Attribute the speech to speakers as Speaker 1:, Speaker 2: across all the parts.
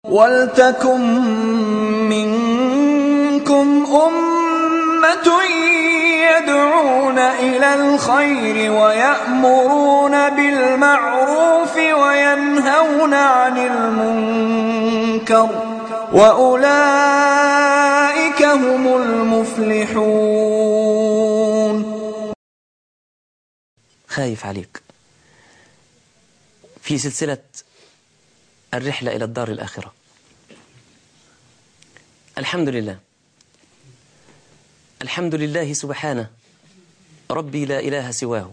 Speaker 1: وَلْتَكُن مِّنكُمْ أُمَّةٌ يَدْعُونَ إِلَى الْخَيْرِ وَيَأْمُرُونَ بِالْمَعْرُوفِ وَيَنْهَوْنَ عَنِ الْمُنكَرِ ۚ وَأُولَٰئِكَ هُمُ الْمُفْلِحُونَ
Speaker 2: خايف عليك في سلسلة الرحلة إلى الدار الآخرة الحمد لله الحمد لله سبحانه ربي لا إله سواه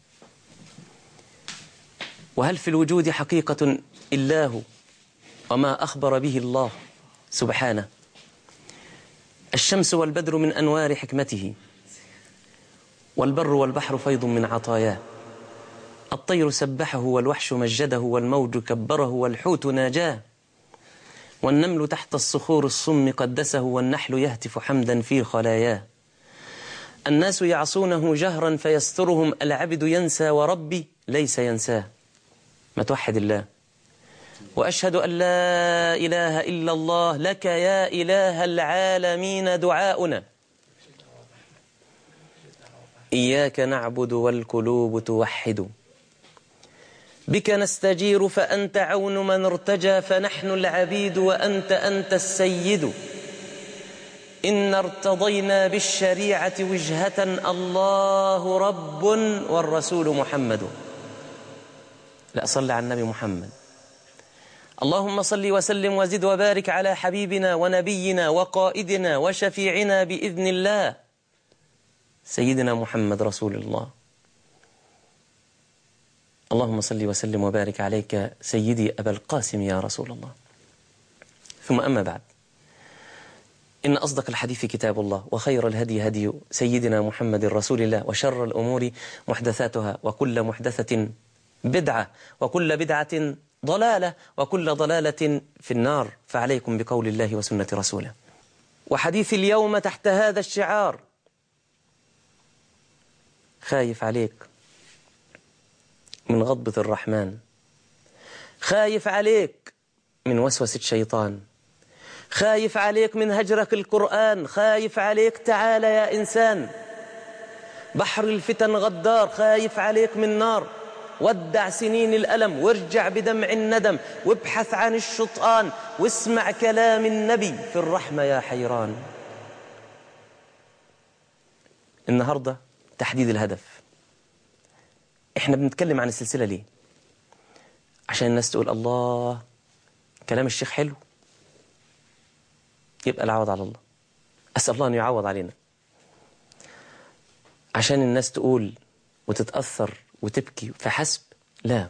Speaker 2: وهل في الوجود حقيقة إلا هو وما أخبر به الله سبحانه الشمس والبدر من أنوار حكمته والبر والبحر فيض من عطاياه الطير سبحه والوحش مجده والموج كبره والحوت ناجاه والنمل تحت الصخور الصم قدسه والنحل يهتف حمدا في خلاياه الناس يعصونه جهرا فيسترهم العبد ينسى وربي ليس ينساه ما توحد الله وأشهد أن لا إله إلا الله لك يا إله العالمين دعاؤنا إياك نعبد والقلوب توحد بك نستجير فأنت عون من ارتجى فنحن العبيد وأنت أنت السيد إن ارتضينا بالشريعة وجهة الله رب والرسول محمد لا صل على النبي محمد اللهم صل وسلم وزد وبارك على حبيبنا ونبينا وقائدنا وشفيعنا بإذن الله سيدنا محمد رسول الله اللهم صل وسلم وبارك عليك سيدي أبا القاسم يا رسول الله ثم أما بعد إن أصدق الحديث كتاب الله وخير الهدي هدي سيدنا محمد رسول الله وشر الأمور محدثاتها وكل محدثة بدعة وكل بدعة ضلالة وكل ضلالة في النار فعليكم بقول الله وسنة رسوله وحديث اليوم تحت هذا الشعار خايف عليك من غضبة الرحمن خايف عليك من وسوسة الشيطان خايف عليك من هجرك القرآن خايف عليك تعال يا إنسان بحر الفتن غدار خايف عليك من نار ودع سنين الألم وارجع بدمع الندم وابحث عن الشطآن واسمع كلام النبي في الرحمة يا حيران النهاردة تحديد الهدف احنا بنتكلم عن السلسلة ليه عشان الناس تقول الله كلام الشيخ حلو يبقى العوض على الله أسأل الله أن يعوض علينا عشان الناس تقول وتتأثر وتبكي فحسب لا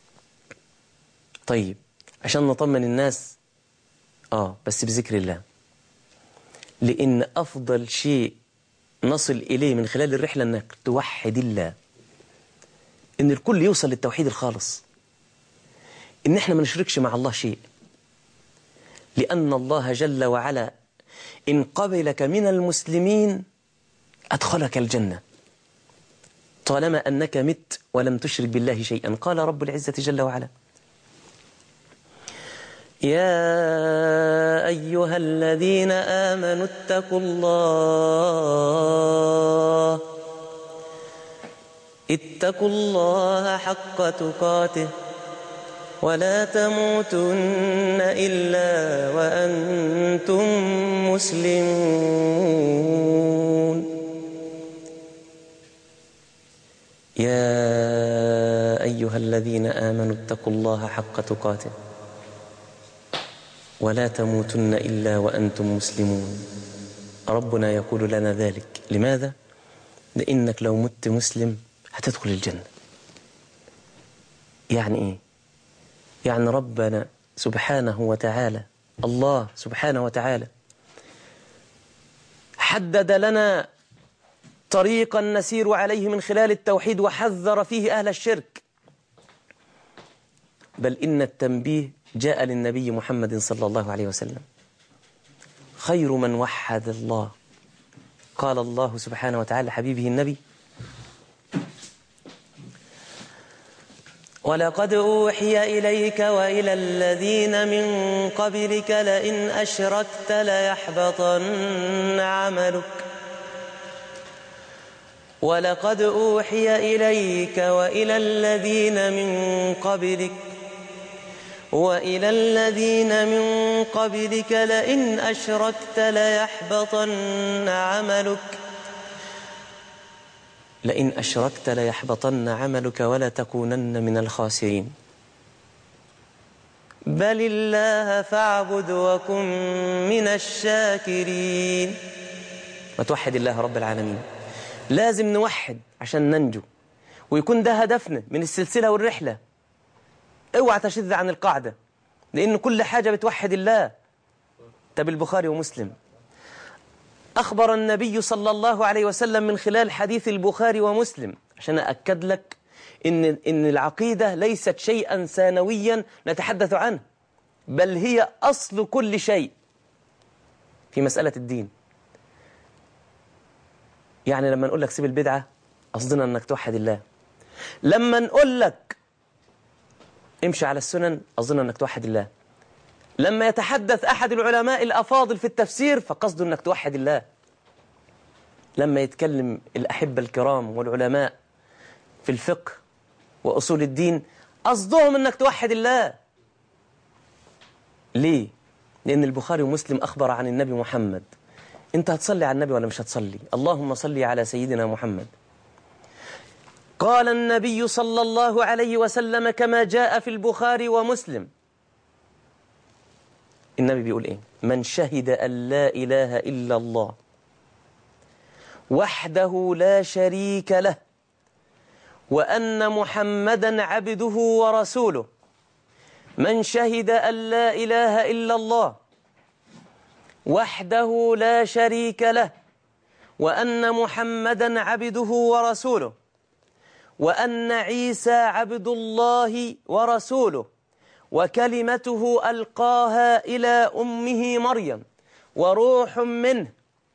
Speaker 2: طيب عشان نطمن الناس آه بس بذكر الله لأن أفضل شيء نصل إليه من خلال الرحلة أنك توحد الله ان الكل يوصل للتوحيد الخالص ان احنا ما نشركش مع الله شيء لان الله جل وعلا ان قبلك من المسلمين ادخلك الجنه طالما انك مت ولم تشرك بالله شيئا قال رب العزه جل وعلا يا ايها الذين امنوا اتقوا الله اتقوا الله حق تقاته ولا تموتن إلا وأنتم مسلمون يا أيها الذين آمنوا اتقوا الله حق تقاته ولا تموتن إلا وأنتم مسلمون ربنا يقول لنا ذلك لماذا؟ لأنك لو مت مسلم هتدخل الجنة يعني إيه؟ يعني ربنا سبحانه وتعالى الله سبحانه وتعالى حدد لنا طريقا نسير عليه من خلال التوحيد وحذر فيه أهل الشرك بل إن التنبيه جاء للنبي محمد صلى الله عليه وسلم خير من وحد الله قال الله سبحانه وتعالى حبيبه النبي ولقد أوحي إليك وإلى الذين من قبلك لئن أشركت ليحبطن عملك ولقد أوحي إليك وإلى الذين من قبلك وإلى الذين من قبلك لئن أشركت ليحبطن عملك لئن أشركت ليحبطن عملك ولا تكونن من الخاسرين بل الله فاعبد وكن من الشاكرين وتوحد الله رب العالمين لازم نوحد عشان ننجو ويكون ده هدفنا من السلسلة والرحلة اوعى تشذ عن القاعدة لأن كل حاجة بتوحد الله طب البخاري ومسلم أخبر النبي صلى الله عليه وسلم من خلال حديث البخاري ومسلم عشان أكد لك إن, إن العقيدة ليست شيئا ثانويا نتحدث عنه بل هي أصل كل شيء في مسألة الدين يعني لما نقول لك سيب البدعة قصدنا أنك توحد الله لما نقول لك امشي على السنن قصدنا أنك توحد الله لما يتحدث أحد العلماء الأفاضل في التفسير فقصده أنك توحد الله لما يتكلم الأحبة الكرام والعلماء في الفقه وأصول الدين قصدهم أنك توحد الله ليه؟ لأن البخاري ومسلم أخبر عن النبي محمد أنت هتصلي على النبي ولا مش هتصلي اللهم صلي على سيدنا محمد قال النبي صلى الله عليه وسلم كما جاء في البخاري ومسلم النبي بيقول ايه من شهد أن لا إله إلا الله وحده لا شريك له وأن محمدا عبده ورسوله من شهد أن لا إله إلا الله وحده لا شريك له وأن محمدا عبده ورسوله وأن عيسى عبد الله ورسوله وكلمته ألقاها إلى أمه مريم وروح منه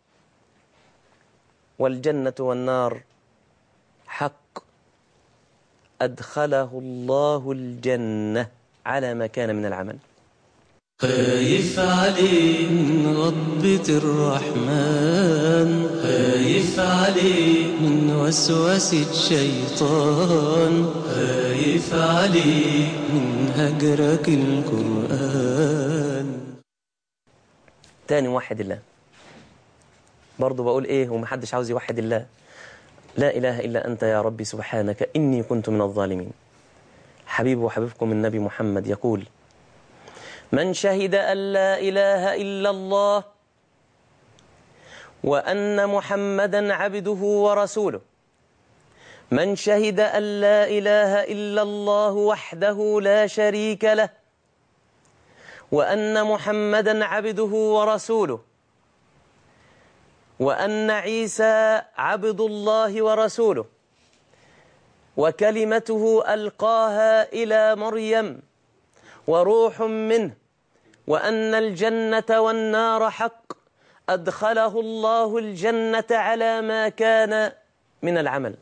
Speaker 2: والجنة والنار حق أدخله الله الجنة على ما كان من العمل
Speaker 3: خايف عليه من غضبة الرحمن خايف عليه من وسوسة الشيطان خايف عليه من هجرك القرآن
Speaker 2: تاني موحد الله برضه بقول ايه ومحدش عاوز يوحد الله لا إله إلا أنت يا ربي سبحانك إني كنت من الظالمين حبيب وحبيبكم النبي محمد يقول من شهد أن لا إله إلا الله وأن محمدا عبده ورسوله من شهد أن لا إله إلا الله وحده لا شريك له وأن محمدا عبده ورسوله وأن عيسى عبد الله ورسوله وكلمته ألقاها إلى مريم وروح منه وأن الجنة والنار حق أدخله الله الجنة على ما كان من العمل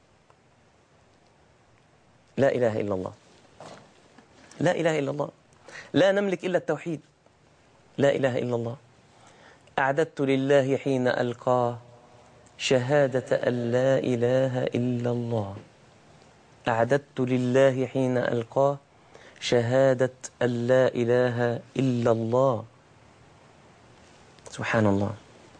Speaker 2: لا إله إلا الله لا إله إلا الله لا نملك إلا التوحيد لا إله إلا الله أعددت لله حين ألقاه شهادة أن لا إله إلا الله أعددت لله حين ألقاه شهادة أن لا إله إلا الله سبحان الله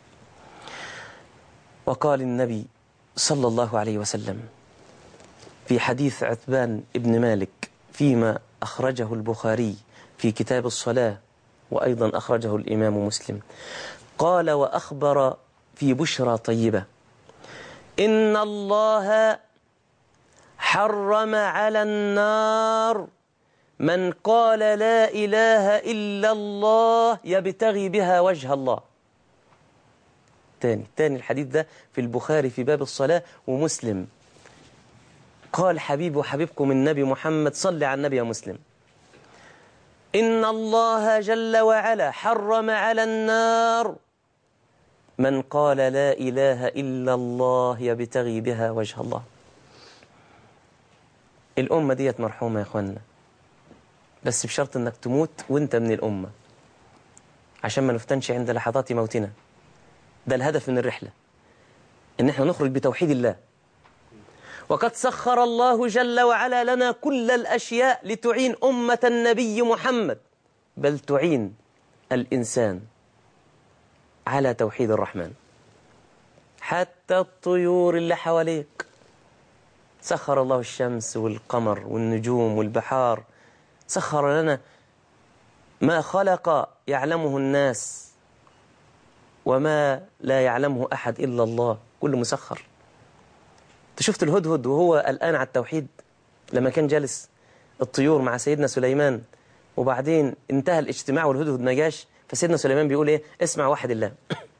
Speaker 2: وقال النبي صلى الله عليه وسلم في حديث عتبان ابن مالك فيما أخرجه البخاري في كتاب الصلاة وأيضا أخرجه الإمام مسلم قال وأخبر في بشرى طيبة إن الله حرم على النار من قال لا إله إلا الله يبتغي بها وجه الله تاني تاني الحديث ده في البخاري في باب الصلاة ومسلم قال حبيب وحبيبكم النبي محمد صلي على النبي يا مسلم إن الله جل وعلا حرم على النار من قال لا إله إلا الله يبتغي بها وجه الله الأمة ديت مرحومة يا إخوانا بس بشرط أنك تموت وأنت من الأمة عشان ما نفتنش عند لحظات موتنا ده الهدف من الرحلة إن احنا نخرج بتوحيد الله وقد سخر الله جل وعلا لنا كل الأشياء لتعين أمة النبي محمد بل تعين الإنسان على توحيد الرحمن حتى الطيور اللي حواليك سخر الله الشمس والقمر والنجوم والبحار سخر لنا ما خلق يعلمه الناس وما لا يعلمه أحد إلا الله كل مسخر انت شفت الهدهد وهو الآن على التوحيد لما كان جالس الطيور مع سيدنا سليمان وبعدين انتهى الاجتماع والهدهد ما جاش فسيدنا سليمان بيقول ايه اسمع واحد الله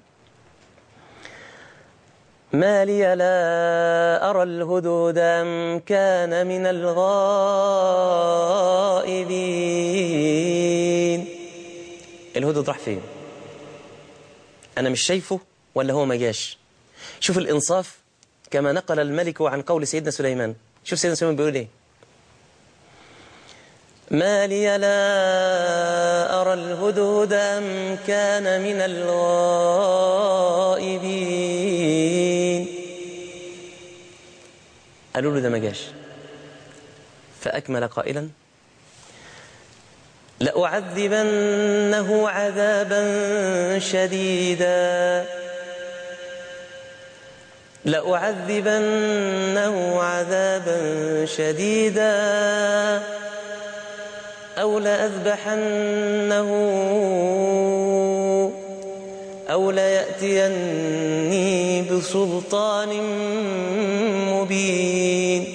Speaker 2: ما لي لا أرى الهدود أم كان من الغائبين الهدهد راح فين أنا مش شايفه ولا هو ما جاش شوف الإنصاف كما نقل الملك عن قول سيدنا سليمان شوف سيدنا سليمان بيقول ايه ما لي لا أرى الهدهد أم كان من الغائبين قالوا له ده ما جاش فأكمل قائلا لأعذبنه عذابا شديدا لأعذبنه عذابا شديدا أو لأذبحنه أو ليأتيني بسلطان مبين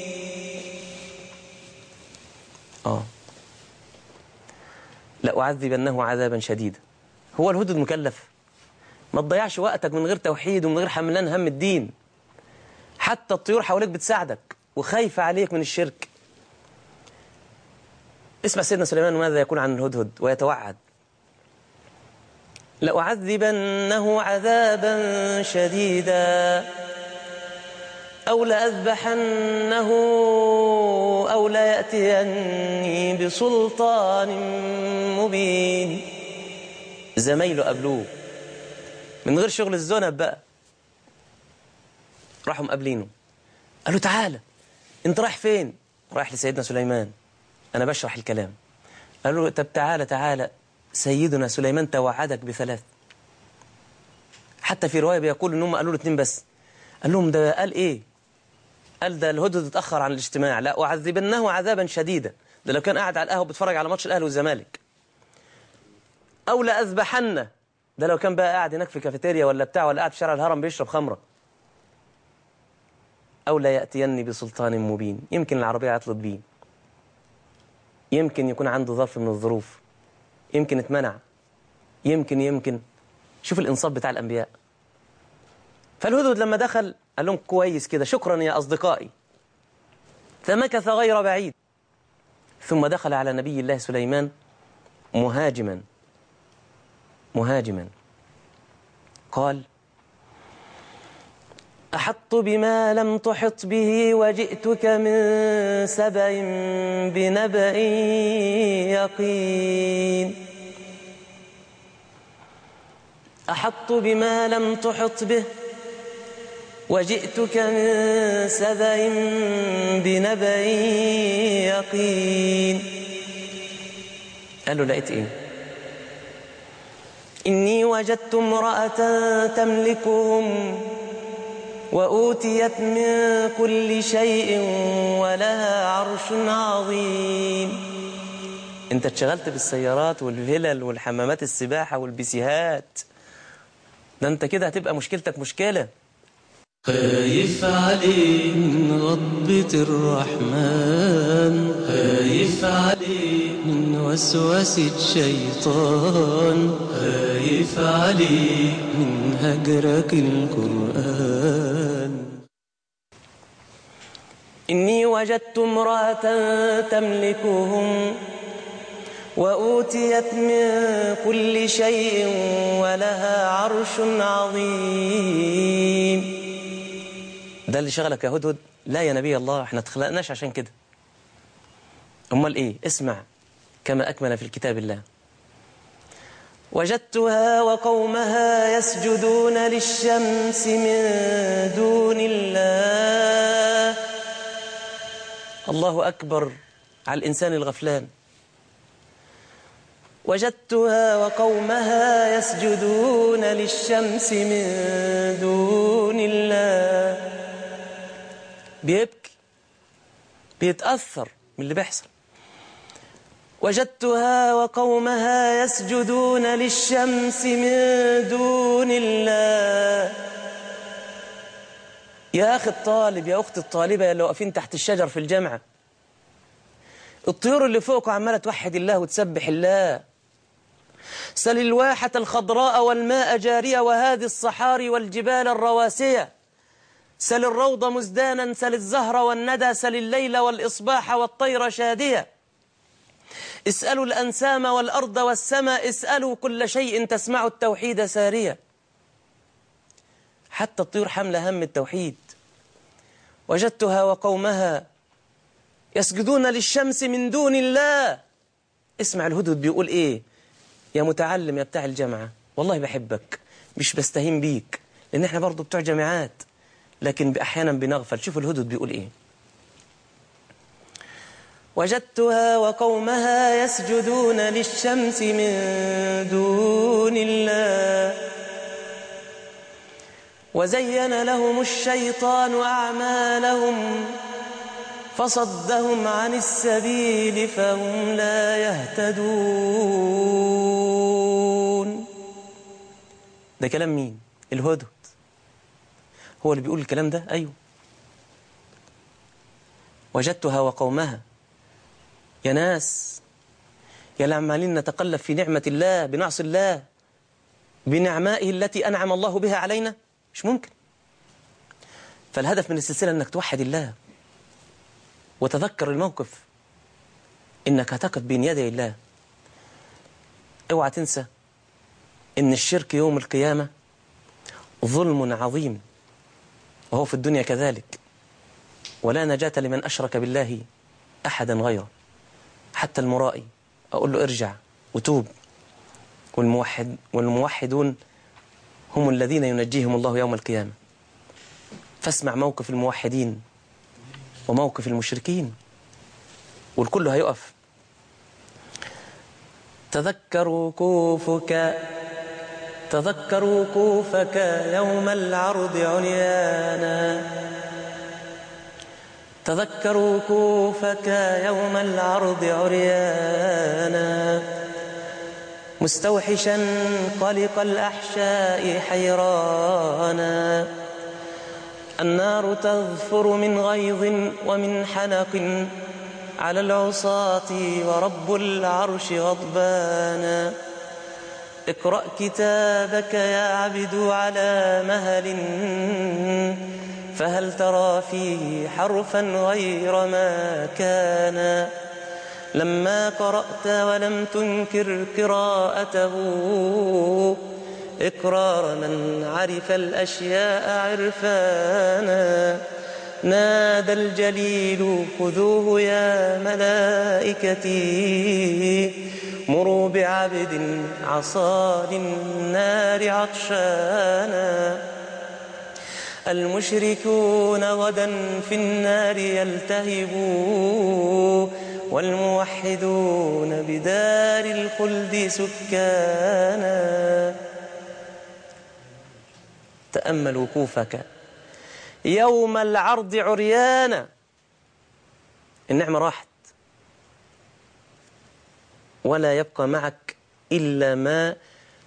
Speaker 2: آه لأعذبنه عذابا شديدا هو الهدد مكلف ما تضيعش وقتك من غير توحيد ومن غير حملان هم الدين حتى الطيور حواليك بتساعدك وخايفة عليك من الشرك اسمع سيدنا سليمان ماذا يقول عن الهدهد ويتوعد لأعذبنه عذابا شديدا أو لأذبحنه أو ليأتيني بسلطان مبين زمايله قبلوه من غير شغل الذنب بقى راحوا مقابلينه قالوا تعالى انت رايح فين رايح لسيدنا سليمان انا بشرح الكلام قالوا له طب تعالى تعالى سيدنا سليمان توعدك بثلاث حتى في روايه بيقول ان هم قالوا له اتنين بس قال لهم ده قال ايه قال ده الهدد اتاخر عن الاجتماع لا اعذبنه عذابا شديدا ده لو كان قاعد على القهوه بيتفرج على ماتش الاهلي والزمالك او لاذبحنه ده لو كان بقى قاعد هناك في كافيتيريا ولا بتاع ولا قاعد في شارع الهرم بيشرب خمره أو لا يأتيني بسلطان مبين يمكن العربية عطلت بيه يمكن يكون عنده ظرف من الظروف يمكن اتمنع يمكن يمكن شوف الإنصاف بتاع الأنبياء فالهدهد لما دخل قال لهم كويس كده شكرا يا أصدقائي فمكث غير بعيد ثم دخل على نبي الله سليمان مهاجما مهاجما قال أحط بما لم تحط به وجئتك من سبع بنبأ يقين أحط بما لم تحط به وجئتك من سبع بنبأ يقين قال له لقيت ايه إني وجدت امرأة تملكهم وأوتيت من كل شيء ولها عرش عظيم انت اتشغلت بالسيارات والفلل والحمامات السباحة والبيسيهات ده انت كده هتبقى مشكلتك مشكلة
Speaker 3: خايف عليه من غضبة الرحمن خايف عليه من وسوسة الشيطان خايف عليه من هجرك القرآن
Speaker 2: إني وجدت امرأة تملكهم وأوتيت من كل شيء ولها عرش عظيم ده اللي شغلك يا هدهد لا يا نبي الله احنا اتخلقناش عشان كده أمال إيه اسمع كما أكمل في الكتاب الله وجدتها وقومها يسجدون للشمس من دون الله الله أكبر على الإنسان الغفلان وجدتها وقومها يسجدون للشمس من دون الله بيبكي بيتأثر من اللي بيحصل وجدتها وقومها يسجدون للشمس من دون الله يا أخي الطالب يا أخت الطالبة اللي واقفين تحت الشجر في الجامعة الطيور اللي فوقه عمالة توحد الله وتسبح الله سل الواحة الخضراء والماء جارية وهذه الصحاري والجبال الرواسية سل الروض مزدانا سل الزهر والندى سل الليل والإصباح والطير شادية اسألوا الأنسام والأرض والسماء اسألوا كل شيء تسمع التوحيد سارية حتى الطيور حمل هم التوحيد وجدتها وقومها يسجدون للشمس من دون الله اسمع الهدهد بيقول ايه يا متعلم يا بتاع الجامعة والله بحبك مش بستهين بيك لان احنا برضو بتوع جامعات لكن احيانا بنغفل شوف الهدهد بيقول ايه وجدتها وقومها يسجدون للشمس من دون الله وزين لهم الشيطان أعمالهم فصدهم عن السبيل فهم لا يهتدون ده كلام مين الهدهد هو اللي بيقول الكلام ده أيوه وجدتها وقومها يا ناس يا اللي عمالين نتقلب في نعمة الله بنعصي الله بنعمائه التي أنعم الله بها علينا مش ممكن فالهدف من السلسلة أنك توحد الله وتذكر الموقف إنك هتقف بين يدي الله اوعى تنسى إن الشرك يوم القيامة ظلم عظيم وهو في الدنيا كذلك ولا نجاة لمن أشرك بالله أحدا غيره حتى المرائي أقول له ارجع وتوب والموحد والموحدون هم الذين ينجيهم الله يوم القيامة فاسمع موقف الموحدين وموقف المشركين والكل هيقف تذكر وقوفك تذكر وقوفك يوم العرض عريانا تذكر وقوفك يوم العرض عريانا مستوحشا قلق الأحشاء حيرانا النار تظفر من غيظ ومن حنق على العصاة ورب العرش غضبانا اقرأ كتابك يا عبد على مهل فهل ترى فيه حرفا غير ما كان لما قرأت ولم تنكر قراءته إقرار من عرف الأشياء عرفانا نادى الجليل خذوه يا ملائكتي مروا بعبد عصى للنار عطشانا المشركون غدا في النار يلتهبون والموحدون بدار الخلد سكانا تأمل وقوفك يوم العرض عريانا النعمة راحت ولا يبقى معك إلا ما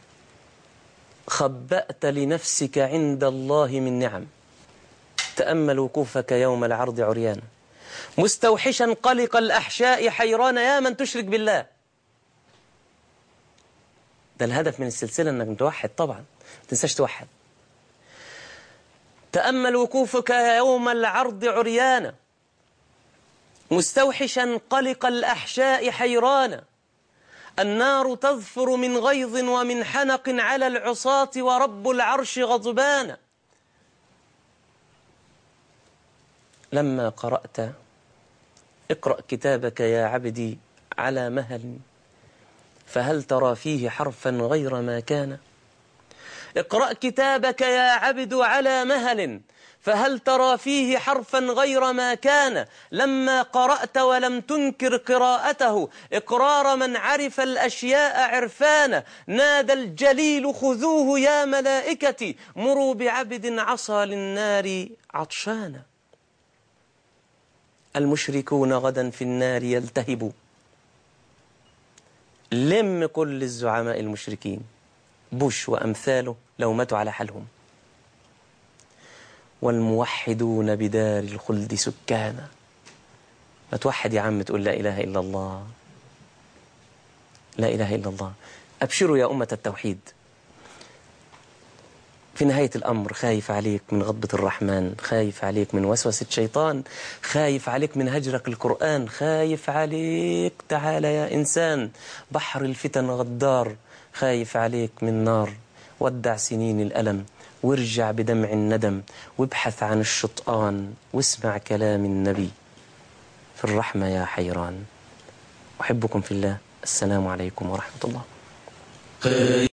Speaker 2: خبأت لنفسك عند الله من نعم تأمل وقوفك يوم العرض عريانا مستوحشا قلق الأحشاء حيران يا من تشرك بالله ده الهدف من السلسلة أنك توحد طبعا ما تنساش توحد تأمل وقوفك يوم العرض عريانا مستوحشا قلق الأحشاء حيرانا النار تظفر من غيظ ومن حنق على العصاة ورب العرش غضبانا لما قرأت اقرأ كتابك يا عبدي على مهل فهل ترى فيه حرفا غير ما كان اقرأ كتابك يا عبد على مهل فهل ترى فيه حرفا غير ما كان لما قرأت ولم تنكر قراءته إقرار من عرف الأشياء عرفانا نادى الجليل خذوه يا ملائكتي مروا بعبد عصى للنار عطشانا المشركون غدا في النار يلتهبوا لم كل الزعماء المشركين بوش وأمثاله لو ماتوا على حالهم والموحدون بدار الخلد سكانا ما توحد يا عم تقول لا إله إلا الله لا إله إلا الله أبشروا يا أمة التوحيد في نهاية الأمر خايف عليك من غضبة الرحمن خايف عليك من وسوسة شيطان خايف عليك من هجرك القرآن خايف عليك تعال يا إنسان بحر الفتن غدار خايف عليك من نار ودع سنين الألم وارجع بدمع الندم وابحث عن الشطآن واسمع كلام النبي في الرحمة يا حيران أحبكم في الله السلام عليكم ورحمة الله